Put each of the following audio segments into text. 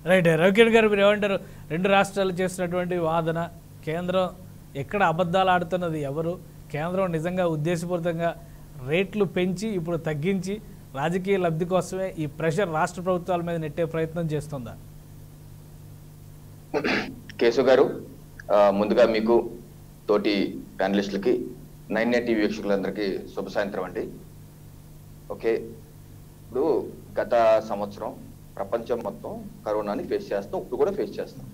Right Ravikiran గారు మీరు ఏమంటారు రెండు రాష్ట్రాలు చేస్తున్నటువంటి వాదన కేంద్రం ఎక్కడ అబద్ధాలు ఆడుతున్నది ఎవరు కేంద్రం నిజంగా ఉద్దేశపూరితంగా రేట్లు పెంచి ఇప్పుడు తగ్గించి రాజకీయ లబ్ధి కోసమే ఈ ప్రెషర్ రాష్ట్ర ప్రభుత్వాల మీద నెట్టే ప్రయత్నం చేస్తుందా కేశవ్ గారు ఆ, ముందుగా మీకు తోటి ప్యానలిస్టులకి నైన్ నైన్ టీవీ వీక్షకులందరికీ శుభ సాయంత్రం అండి ఓకే ఇప్పుడు గత సంవత్సరం ప్రపంచం మొత్తం కరోనాని ఫేస్ చేస్తాం ఇప్పుడు కూడా ఫేస్ చేస్తాం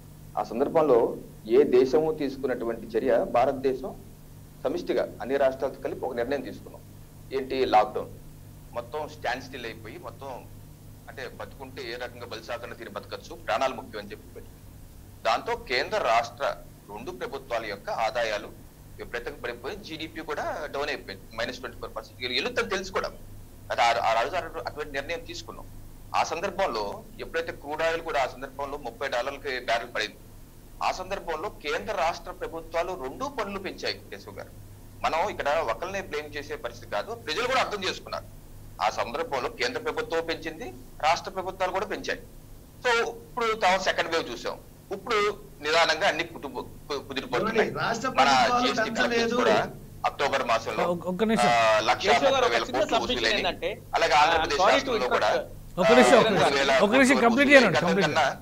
ఆ సందర్భంలో ఏ దేశము తీసుకున్నటువంటి చర్య భారతదేశం సమిష్టిగా అన్ని రాష్ట్రాలతో కలిపి ఒక నిర్ణయం తీసుకున్నాం ఏంటి లాక్డౌన్ మొత్తం స్టాండ్ స్టిల్ అయిపోయి మొత్తం అంటే బతుకుంటే ఏ రకంగా బలిసాకన్న తీరు బతకచ్చు ప్రాణాలు ముఖ్యం అని చెప్పి పెట్టి దాంతో కేంద్ర రాష్ట్ర రెండు ప్రభుత్వాల యొక్క ఆదాయాలు విపరీతంగా పడిపోయి జీడిపి కూడా డౌన్ అయిపోయింది మైనస్ ట్వంటీ ఫోర్ పర్సెంట్ వెళుతుందని తెలుసు కూడా అది ఆ- ఆ రోజు అటు- అటువంటి నిర్ణయం తీసుకున్నాం ఆ సందర్భంలో ఎప్పుడైతే క్రూడ్ ఆయిల్ కూడా ఆ సందర్భంలో ముప్పై డాలర్లకి బ్యారెల్ పడింది ఆ సందర్భంలో కేంద్ర రాష్ట్ర ప్రభుత్వాలు రెండు పనులు పెంచాయి కేశవ్ గారు మనం ఇక్కడ ఒకరినే బ్లేమ్ చేసే పరిస్థితి కాదు ప్రజలు కూడా అర్థం చేసుకున్నారు ఆ సందర్భంలో కేంద్ర ప్రభుత్వం పెంచింది రాష్ట్ర ప్రభుత్వాలు కూడా పెంచాయి సో ఇప్పుడు సెకండ్ వేవ్ చూసాం ఇప్పుడు నిదానంగా అన్ని కుటుంబ కు- కుదిరిపోతున్నాయి ఏమండి? రాష్ట్ర మన ప్రభుత్వాలు జిఎస్టీ పెంచలేదు. కూడా అక్టోబర్ మాసంలో ఒక్క- ఒక్క నిమిషం. ఆ, లక్ష కేశవ్ గారు, ముప్పై ఒక వేల చిన్న కోట్లు submission వసూలైనవి. ఏంటంటే, అలాగే ఆ, ఆంధ్రప్రదేశ్ sorry to రాష్ట్రంలో కూడా interrupt. ఒక్క నిమిషం, ఆ, ఒక్క మూడు వేల నిమిషం. ఒక్క నిమిషం, కోట్ల complete వసూలై, చేయండి, గతం complete కన్నా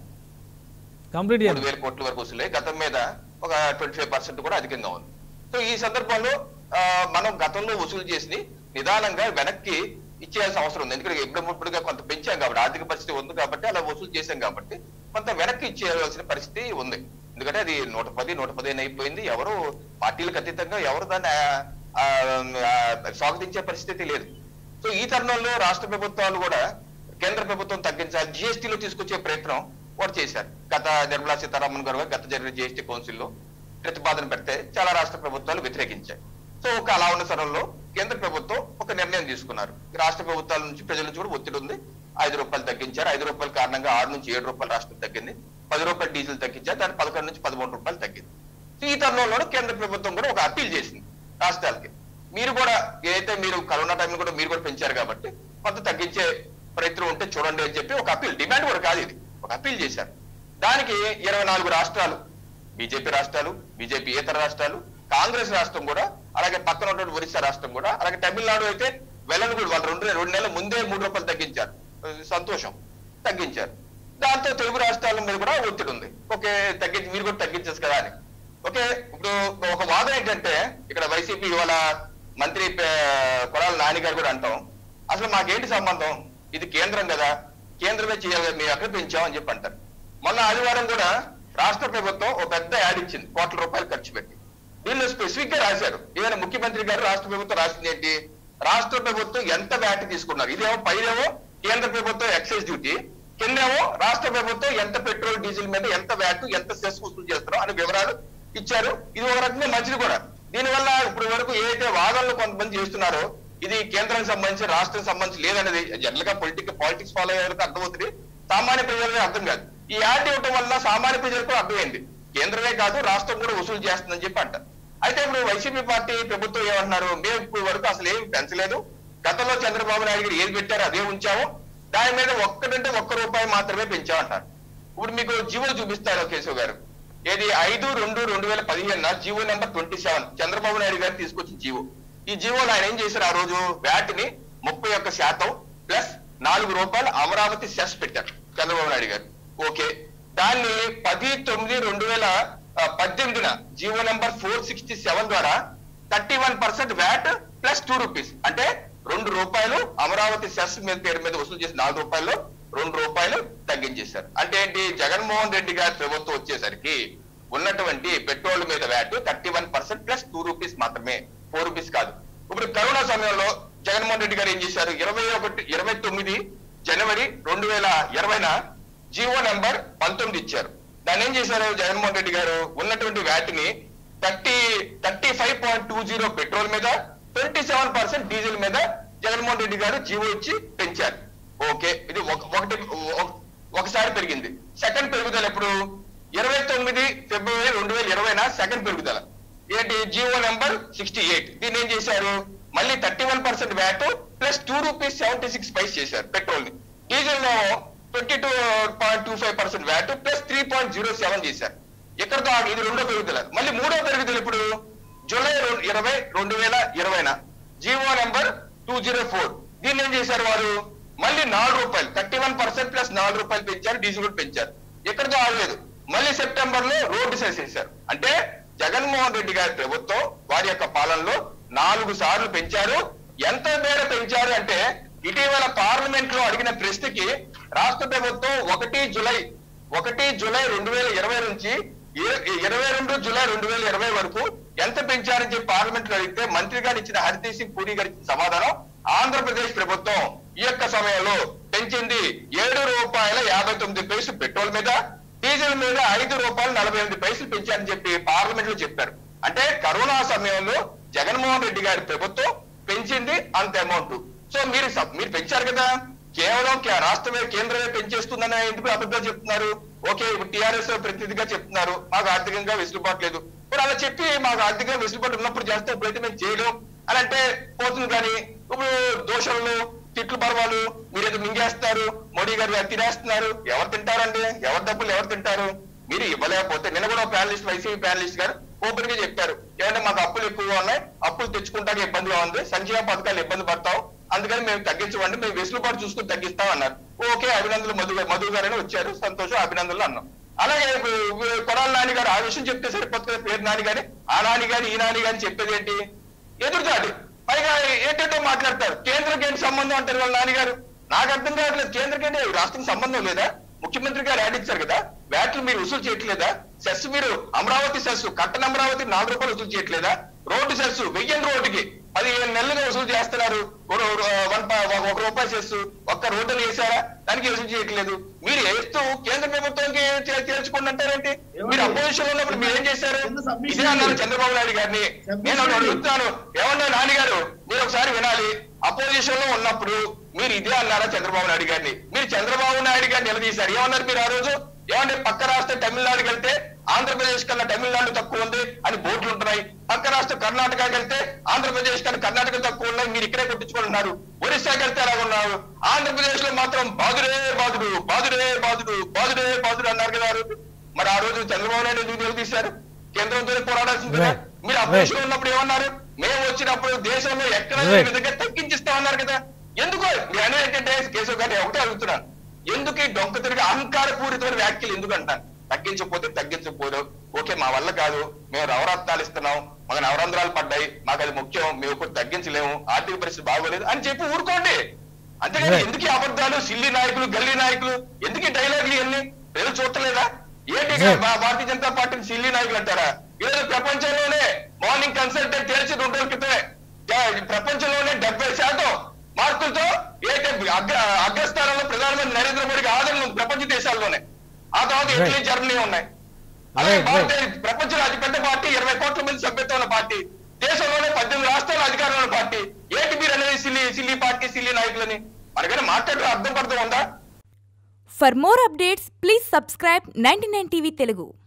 కంప్లీట్ మూడు చేయండి వేల కోట్ల వరకు వసూలై గతం మీద ఒక ట్వంటీ ఫైవ్ పర్సెంట్ కూడా అధికంగా ఉంది సో ఈ సందర్భంలో ఆ, మనం గతంలో వసూలు చేసి నిదానంగా వెనక్కి ఇచ్చేయాల్సిన అవసరం ఉంది ఎందుకంటే ఎప్పుడప్పుడుగా కొంత పెంచాం కాబట్టి ఆర్థిక పరిస్థితి ఉంది కాబట్టి అలా వసూలు చేశాం కాబట్టి కొంత వెనక్కి ఇచ్చేయాల్సిన పరిస్థితి ఉంది ఎందుకంటే అది నూట పది నూట పదిహేను అయిపోయింది ఎవరు పార్టీలకు అతీతంగా ఎవరు దాన్ని ఆ, ఆ, స్వాగతించే పరిస్థితి లేదు సో ఈ తరుణంలో రాష్ట్ర ప్రభుత్వాలు కూడా కేంద్ర ప్రభుత్వం తగ్గించాలి జిఎస్టీలో తీసుకొచ్చే ప్రయత్నం కూడా చేశారు గత నిర్మలా సీతారామన్ గారు గత జరిగిన జిఎస్టీ కౌన్సిల్లో ప్రతిపాదన పెడితే చాలా రాష్ట్ర ప్రభుత్వాలు వ్యతిరేకించాయి సో ఒక అలా ఉన్న తరుణంలో కేంద్ర ప్రభుత్వం ఒక నిర్ణయం తీసుకున్నారు రాష్ట్ర ప్రభుత్వాల నుంచి ప్రజల నుంచి కూడా ఒత్తిడి ఉంది ఐదు రూపాయలు తగ్గించారు ఐదు రూపాయల కారణంగా ఆరు నుంచి ఏడు రూపాయలు రాష్ట్రం తగ్గింది పది రూపాయలు డీజిల్ తగ్గించారు దాని పదకొండు నుంచి పదమూడు రూపాయలు తగ్గింది సో ఈ తరుణంలో కేంద్ర ప్రభుత్వం కూడా ఒక అప్పీల్ చేసింది రాష్ట్రాలకి మీరు కూడా ఏదైతే మీరు కరోనా టైంలో కూడా మీరు కూడా పెంచారు కాబట్టి కొంత తగ్గించే ప్రయత్నం ఉంటే చూడండి అని చెప్పి ఒక అప్పీల్ డిమాండ్ కూడా కాదు ఇది ఒక అప్పీల్ చేశారు దానికి ఇరవై నాలుగు రాష్ట్రాలు బీజేపీ రాష్ట్రాలు బీజేపీ ఇతర రాష్ట్రాలు కాంగ్రెస్ రాష్ట్రం కూడా అలాగే పక్కన ఉన్నటువంటి ఒరిస్సా రాష్ట్రం కూడా అలాగే తమిళనాడు అయితే వెళ్ళను కూడా వాళ్ళు రెండు రెండు నెలల ముందే మూడు రూపాయలు తగ్గించారు సంతోషం తగ్గించారు దాంతో తెలుగు రాష్ట్రాల మీద కూడా ఒత్తిడి ఉంది ఓకే తగ్గించి మీరు కూడా తగ్గించచ్చు కదా అని ఓకే ఇప్పుడు ఒక వాదన ఏంటంటే ఇక్కడ వైసీపీ ఇవాళ మంత్రి పే- కొడాల నాని గారు కూడా అంటాం అసలు మాకేంటి సంబంధం ఇది కేంద్రం కదా కేంద్రమే చేయాలి కదా, మేము ఎక్కడ పెంచాం అని చెప్పి అంటారు మొన్న ఆదివారం కూడా రాష్ట్ర ప్రభుత్వం ఒక పెద్ద యాడ్ ఇచ్చింది కోట్ల రూపాయలు ఖర్చు పెట్టి వీళ్ళు స్పెసిఫిక్ గా రాశారు ఈవెన్ ముఖ్యమంత్రి గారు రాష్ట్ర ప్రభుత్వం రాసింది ఏంటి రాష్ట్ర ప్రభుత్వం ఎంత వ్యాట్ తీసుకున్నారు ఇదేమో పైనేమో కేంద్ర ప్రభుత్వం ఎక్సైజ్ డ్యూటీ కిందేమో రాష్ట్ర ప్రభుత్వం ఎంత పెట్రోల్ డీజిల్ మీద ఎంత వ్యాట్ ఎంత సెస్ వసూలు చేస్తారో అనే వివరాలు ఇచ్చారు ఇది ఒక రకంగా మంచిది కూడా దీనివల్ల ఇప్పుడు వరకు ఏదైతే వాదనలు కొంతమంది చేస్తున్నారో ఇది కేంద్రానికి సంబంధించి రాష్ట్రం సంబంధించి లేదనేది జనరల్ గా పొలిటిక్ పాలిటిక్స్ ఫాలో అయ్యే వరకు అర్థమవుతుంది సామాన్య ప్రజలకు అర్థం కాదు ఈ యాడ్ ఇవ్వటం వల్ల సామాన్య ప్రజలకు అర్థమైంది కేంద్రమే కాదు రాష్ట్రం కూడా వసూలు చేస్తుందని చెప్పి అంటారు అయితే ఇప్పుడు వైసీపీ పార్టీ ప్రభుత్వం ఏమంటున్నారు మేము ఇప్పుడు వరకు అసలు ఏమి పెంచలేదు గతంలో చంద్రబాబు నాయుడు గారు ఏది పెట్టారో అదే ఉంచాము దాని మీద ఒక్కటంటే ఒక్క రూపాయి మాత్రమే పెంచామంటారు ఇప్పుడు మీకు జీవో చూపిస్తారు కేశవ్ గారు ఏది ఐదు రెండు రెండు వేల పదిహేను GO number twenty seven Chandrababu Naidu garu తీసుకొచ్చిన జీవో ఈ జీవోలో ఆయన ఏం చేశారు ఆ రోజు వ్యాట్ ని ముప్పై ఒక్క శాతం ప్లస్ నాలుగు రూపాయలు అమరావతి సెస్ పెట్టారు చంద్రబాబు నాయుడు గారు ఓకే దాన్ని పది తొమ్మిది రెండు వేల ఆ, పద్దెనిమిదిన GO number four sixty seven ద్వారా thirty one percent VAT plus two rupees అంటే రెండు రూపాయలు అమరావతి సెస్ మీద పేరు మీద వసూలు చేసి నాలుగు రూపాయలు రెండు రూపాయలు తగ్గించేశారు అంటే ఏంటి జగన్మోహన్ రెడ్డి గారి ప్రభుత్వం వచ్చేసరికి ఉన్నటువంటి పెట్రోల్ మీద VAT thirty one percent plus two rupees మాత్రమే ఫోర్ రూపీస్ కాదు ఇప్పుడు కరోనా సమయంలో జగన్మోహన్ రెడ్డి గారు ఏం చేశారు ఇరవై ఒకటి ఇరవై తొమ్మిది జనవరి రెండు వేల ఇరవైన జీవో నెంబర్ పంతొమ్మిది ఇచ్చారు దాన్ని ఏం చేశారు జగన్మోహన్ రెడ్డి గారు ఉన్నటువంటి వ్యాట్ ని thirty thirty five point two zero petrol మీద ట్వంటీ సెవెన్ పర్సెంట్ డీజిల్ మీద జగన్మోహన్ రెడ్డి గారు జీవో ఇచ్చి పెంచారు ఓకే ఇది ఒక- ఒకటి ఒక- ఒకసారి పెరిగింది సెకండ్ పెరుగుదల ఎప్పుడు ఇరవై తొమ్మిది ఫిబ్రవరి రెండు వేల ఇరవైన సెకండ్ పెరుగుదల ఏంటి జియో నెంబర్ సిక్స్టీ ఎయిట్ దీన్ని ఏం చేశారు మళ్ళీ thirty one percent VAT plus two rupees seventy six paise చేశారు పెట్రోల్ ని డీజిల్ లో twenty two point two five percent VAT plus three point zero seven చేశారు ఎక్కడితో ఆగి- ఇది రెండో పెరుగుదల మళ్ళీ మూడో పెరుగుదల ఇప్పుడు జూలై రెండు- ఇరవై రెండు వేల ఇరవైన GO number two zero four దీన్ని ఏం చేశారు వారు మళ్ళీ నాలుగు రూపాయలు థర్టీ వన్ పర్సెంట్ ప్లస్ నాలుగు రూపాయలు పెంచారు డీజిల్ కూడా పెంచారు ఎక్కడితో ఆగలేదు మళ్ళీ సెప్టెంబర్ లో రోడ్డు సెస్ చేశారు అంటే జగన్మోహన్ రెడ్డి గారి ప్రభుత్వం వారి యొక్క పాలనలో నాలుగు సార్లు పెంచారు ఎంత మేర పెంచారు అంటే ఇటీవల పార్లమెంట్ లో అడిగిన ప్రశ్నకి రాష్ట్ర ప్రభుత్వం ఒకటి జులై ఒకటి జులై రెండు వేల ఇరవై నుంచి ఇర- ఇరవై రెండు జులై రెండు వేల ఇరవై వరకు ఎంత పెంచారని చెప్పి పార్లమెంట్ లో అడిగితే మంత్రి గారు ఇచ్చిన హరితేజ్ సింగ్ పూరి గారి ఇచ్చిన సమాధానం ఆంధ్రప్రదేశ్ ప్రభుత్వం ఈ యొక్క సమయంలో పెంచింది ఏడు రూపాయల యాభై తొమ్మిది పైసలు పెట్రోల్ మీద డీజిల్ మీద ఐదు రూపాయలు నలభై ఎనిమిది పైసలు పెంచారని చెప్పి పార్లమెంట్ లో చెప్పారు అంటే కరోనా సమయంలో జగన్మోహన్ రెడ్డి గారి ప్రభుత్వం పెంచింది అంత అమౌంట్ సో మీరు సబ్- మీరు పెంచారు కదా కేవలం కే- రాష్ట్రమే కేంద్రమే పెంచేస్తుందని ఎందుకు అబద్ధాలు చెప్తున్నారు ఓకే టిఆర్ఎస్ ప్రతినిధిగా చెప్తున్నారు మాకు ఆర్థికంగా వెసులుబాటు లేదు ఇప్పుడు అలా చెప్పి మాకు ఆర్థికంగా వెసులుబాటు ఉన్నప్పుడు చేస్తే ఇప్పుడైతే మేము చేయలేం అని అంటే పోతుంది కానీ ఇప్పుడు దోషులు తిట్లు పర్వాలు మీరేదో మింగేస్తారు మోడీ గారు అది తినేస్తున్నారు ఎవరు తింటారండి ఎవరి డబ్బులు ఎవరు తింటారు మీరు ఇవ్వలేకపోతే నిన్న కూడా ప్యానలిస్ట్ వైసీపీ ప్యానలిస్ట్ గారు ఓపెన్ గా చెప్పారు ఏమంటే మాకు అప్పులు ఎక్కువగా ఉన్నాయి అప్పులు తెచ్చుకుంటానికి ఇబ్బందిగా ఉంది సంక్షేమ పథకాలు ఇబ్బంది పడతాం అందుకని మేము తగ్గించమండి మేము వెసులుబాటు చూసుకుని తగ్గిస్తాం అన్నారు ఓకే అభినందనలు మధు మధు గారని వచ్చారు సంతోషం అభినందనలు అన్నాం అలాగే ఇప్పుడు కొడాల నాని గారు ఆ విషయం చెప్తే సరిపోతుంది కదా, పేరు నాని గాని ఆ నాని గాని ఈ నాని గాని చెప్పేది ఏంటి ఎదురుదాడి పైగా ఏంటంటే మాట్లాడతారు కేంద్రకి ఏంటి సంబంధం అంటారు వాళ్ళ నాన్నగారు నాకు అర్థం కావట్లేదు కేంద్రకి ఏంటి రాష్ట్రం సంబంధం లేదా ముఖ్యమంత్రి గారు యాడ్ ఇచ్చారు కదా వ్యాట్లు మీరు వసూలు చేయట్లేదా సెస్ మీరు అమరావతి సెస్ కట్టన అమరావతి నాలుగు రూపాయలు వసూలు చేయట్లేదా రోడ్డు సెస్ వెయ్యని రోడ్డుకి పదిహేను నెలలుగా వసూలు చేస్తున్నారు ఒక రూ- వన్ ప- ఒక- ఒక రూపాయి సెస్ ఒక్క రోడ్డులు వేసారా దానికి వసూలు చేయట్లేదు మీరు వేస్తూ కేంద్ర ప్రభుత్వానికి చే- చేర్చుకోండి అంటారేంటి మీరు అపోజిషన్ లో ఉన్నప్పుడు మీరు ఏం చేశారు ఇదే అన్నారు చంద్రబాబు నాయుడు గారిని నేను ఒకటి అడుగుతున్నాను ఏమన్నా నాన్నగారు మీరు ఒకసారి వినాలి అపోజిషన్ లో ఉన్నప్పుడు మీరు ఇదే అన్నారా చంద్రబాబు నాయుడు గారిని మీరు చంద్రబాబు నాయుడు గారిని నిలదీశారు ఏమన్నారు మీరు ఆ రోజు ఏమంటే పక్క రాష్ట్రం తమిళనాడుకి వెళ్తే ఆంధ్రప్రదేశ్ కన్నా తమిళనాడు తక్కువ ఉంది అని బోర్డులు ఉంటున్నాయి పక్క రాష్ట్రం కర్ణాటకకి వెళ్తే ఆంధ్రప్రదేశ్ కన్నా కర్ణాటక తక్కువ ఉన్నాయి మీరు ఇక్కడే కొట్టించుకుంటున్నారు ఒరిస్సాకి వెళ్తే ఎలా ఉన్నారు ఆంధ్రప్రదేశ్ లో మాత్రం బాదురే బాదుడు బాదురే బాదుడు బాదురే బాదుడు అన్నారు కదా ఆ రోజు మరి ఆ రోజు చంద్రబాబు నాయుడు ఎందుకు నిలదీశారు కేంద్రంతోనే పోరాడాల్సింది కదా Right. మీరు అపోజిషన్ ఉన్నప్పుడు ఏమన్నారు మేము వచ్చినప్పుడు దేశంలో ఎక్కడ Right. లేని విధంగా తగ్గించిస్తామన్నారు కదా ఎందుకు నేను అనేది ఏంటంటే కేశవ్ గారిని ఒకటే అడుగుతున్నాను ఎందుకు ఈ డొంక తిరిగి అహంకారపూరితమైన వ్యాఖ్యలు ఎందుకు అంటాను తగ్గించకపోతే తగ్గించకపోదు ఓకే మా వల్ల కాదు మేము నవరత్నాలు ఇస్తున్నాం మాకు నవరంధ్రాలు పడ్డాయి మాకు అది ముఖ్యం మేము ఇప్పుడు తగ్గించలేము ఆర్థిక పరిస్థితి బాగోలేదు అని చెప్పి ఊరుకోండి అంతేగాని Right. ఎందుకు ఈ అబద్ధాలు సిల్లి నాయకులు గల్లీ నాయకులు ఎందుకు ఈ డైలాగులు ఇవన్నీ ప్రజలు చూడలేదా ఏంటి Right. భా- భారతీయ జనతా పార్టీని సిల్లి నాయకులు అంటారా ఈరోజు ప్రపంచంలోనే మార్నింగ్ కన్సల్టెంట్ తెలిసి రెండు రోజుల క్రితమే జ- ప్రపంచంలోనే డెబ్బై శాతం మార్కులతో ఏంటి అగ్ర అగ్రస్థానంలో ప్రధానమంత్రి నరేంద్ర మోడీకి ఆదరణ ఉంది ప్రపంచ దేశాల్లోనే ఆ తర్వాత Right. ఇటలీ జర్మనీ ఉన్నాయి అలాగే Right, భారత ప్రపంచంలో అతిపెద్ద పార్టీ ఇరవై కోట్ల మంది సభ్యత్వం ఉన్న పార్టీ దేశంలోనే పద్దెనిమిది రాష్ట్రాల అధికారంలో ఉన్న పార్టీ ఏంటి మీరు అనేది సిల్లి సిల్లి పార్టీ సిల్లి నాయకులని మనకైనా మాట్లాడే అర్థం పడతాం ఉందా For more updates, please subscribe 99 TV Telugu.